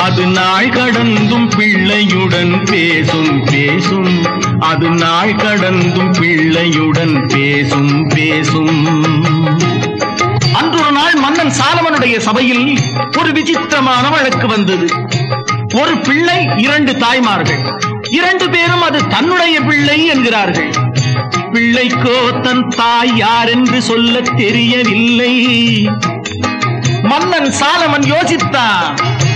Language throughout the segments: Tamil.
அது நாள் கடந்தும் பிள்ளையுடன் பேசும் பேசும் அது நாள் கடந்தும் பிள்ளையுடன் பேசும் பேசும் அன்றொரு நாள் மன்னன் சாலமனுடைய சபையில் ஒரு விசித்திரமான வழக்கு வந்தது ஒரு பிள்ளை இரண்டு தாய்மார்கள் இரண்டு பேரும் அது தன்னுடைய பிள்ளை என்கிறார்கள் பிள்ளைக்கோ தன் தாய் யார் என்று சொல்ல தெரியவில்லை மன்னன் சாலமன் யோசித்தான்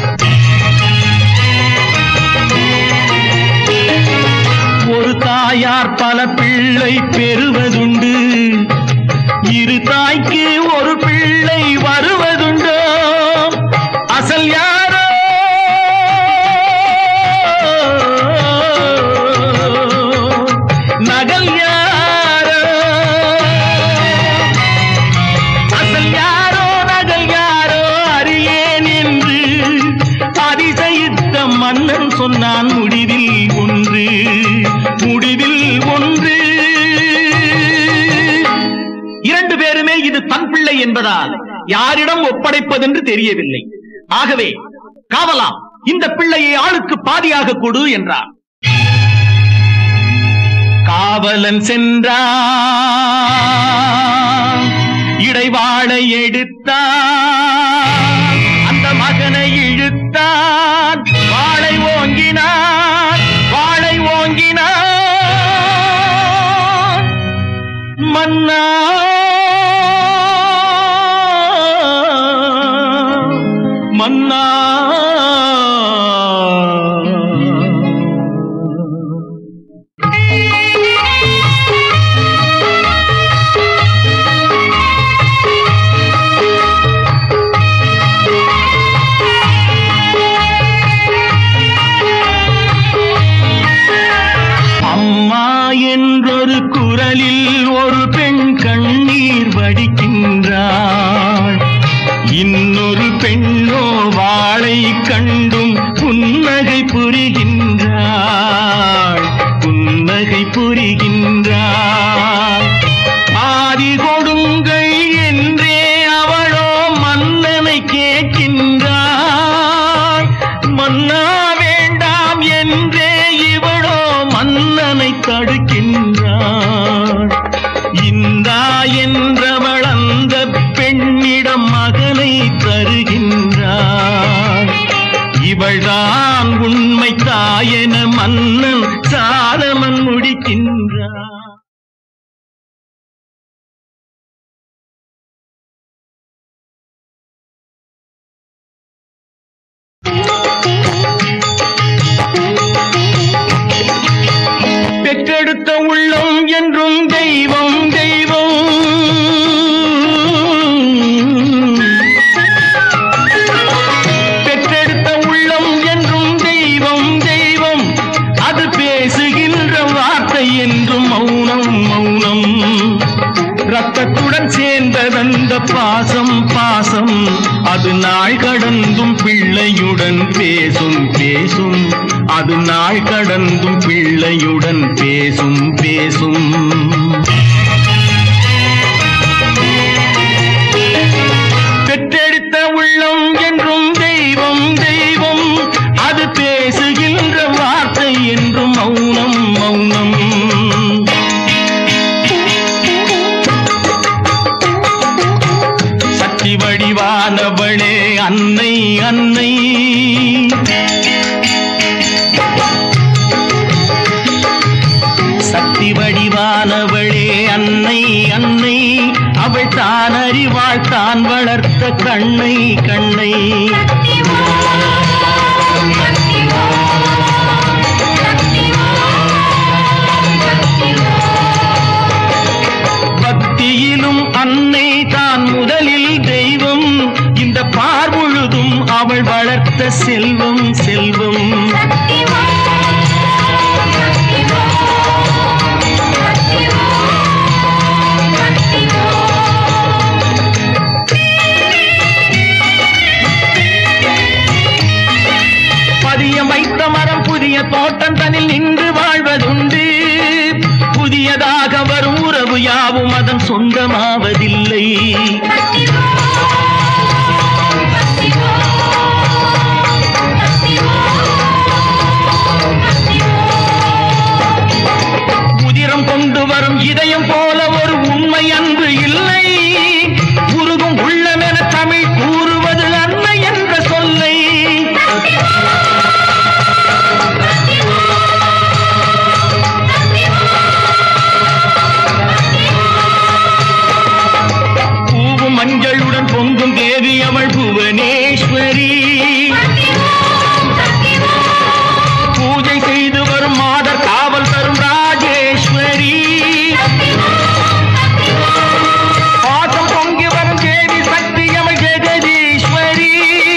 ஒரு தாயார் பல பிள்ளை பெறுவதுண்டு இரு தாய்க்கு ஒரு பிள்ளை வருவதுண்டோ அசல் யாரோ நகல் யாரோ அசல் யாரோ நகல் யாரோ அறியேன் என்று அதிசயித்த மன்னன் சொன்னான் முடிவில் ஒன்று முடிவில் ஒன்று இரண்டு பேருமே இது தன் பிள்ளை என்பதால் யாரிடம் ஒப்படைப்பதென்று தெரியவில்லை ஆகவே காவலாம் இந்த பிள்ளையை ஆளுக்கு பாதியாக கொடு என்றார் காவலன் சென்றான் இடைவாளை எடுத்தான் அந்த மகனை இழுத்தான் வாளை ஓங்கினான் வாளை ஓங்கினான் மன்னா மன்னா அம்மா என்றொரு குரலில் ஒரு பெண் கண்ணீர் வடிக்கின்றாள் இன்னொரு பெண்ணோ வாளை கண்டும் புன்னகை புரிகின்றாள் புன்னகை புரிகின்றாள் ஆதி கொடுங்கள் என்றே அவளோ மன்னனை கேட்கின்றாள் மன்னா வேண்டாம் என்றே இவளோ மன்னனை தடுக்கின்றாள் இந்தா என்றவள் அந்த பெண்ணிடம் மகனை தருகின்றாள் இவள்தான் உண்மை தாயென மன்னன் சாலமன் முடிக்கின்றான் பெற்றெடுத்த உள்ளம் என்றும் தெய்வம் தெய்வம் பெற்றெடுத்த உள்ளம் என்றும் தெய்வம் தெய்வம் அது பேசுகின்ற வார்த்தை என்றும் மௌனம் மௌனம் ரத்தத்துடன் சேர்ந்ததந்த பாசம் பாசம் அது நாள் கடந்தும் பிள்ளையுடன் பேசும் பேசும் அது நாள் கடந்தும் பிள்ளையுடன் பேசும் பேசும் பெற்றெடுத்த உள்ளம் என்றும் தெய்வம் தெய்வம் அது பேசுகின்ற வார்த்தை என்றும் மௌனம் மௌனம் சக்தி வடிவானவளே அன்னை அன்னை சக்தி வடிவானவளே அன்னை அன்னை அவள் தான் அறிவாள் தான் வளர்த்த கண்ணை கண்ணை பக்தியிலும் அன்னை தான் முதலில் தெய்வம் இந்த பார்முழுதும் அவள் வளர்த்த செல்வம் செல்வம் பதியம் வைத்த மரம் புதிய தோட்டம் தனில் நின்று வாழ்வதுண்டு புதியதாக வரும் உறவு யாவும் அதன் சொந்தமாவதில்லை Thank you. பூவும் மஞ்சளுடன் பொங்கும் தேவி அவள் புவனேஸ்வரி பூஜை செய்து வரும் மாதர் காவல் தரும் ராஜேஸ்வரி பாசம் பொங்கி வரும் தேவி சக்தி அவள் ஜெகதீஸ்வரி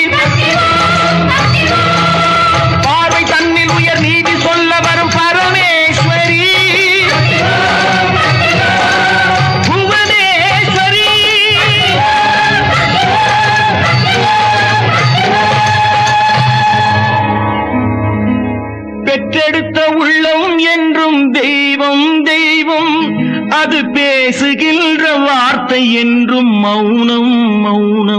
பார்வை தன்னில் உயர் நீதி சொல்ல வரும் பரமேஸ்வரி புவனேஸ்வரி பெற்றெடுத்த உள்ளம் என்றும் தெய்வம் தெய்வம் அது பேசுகின்ற வார்த்தை என்றும் மௌனம் மௌனம்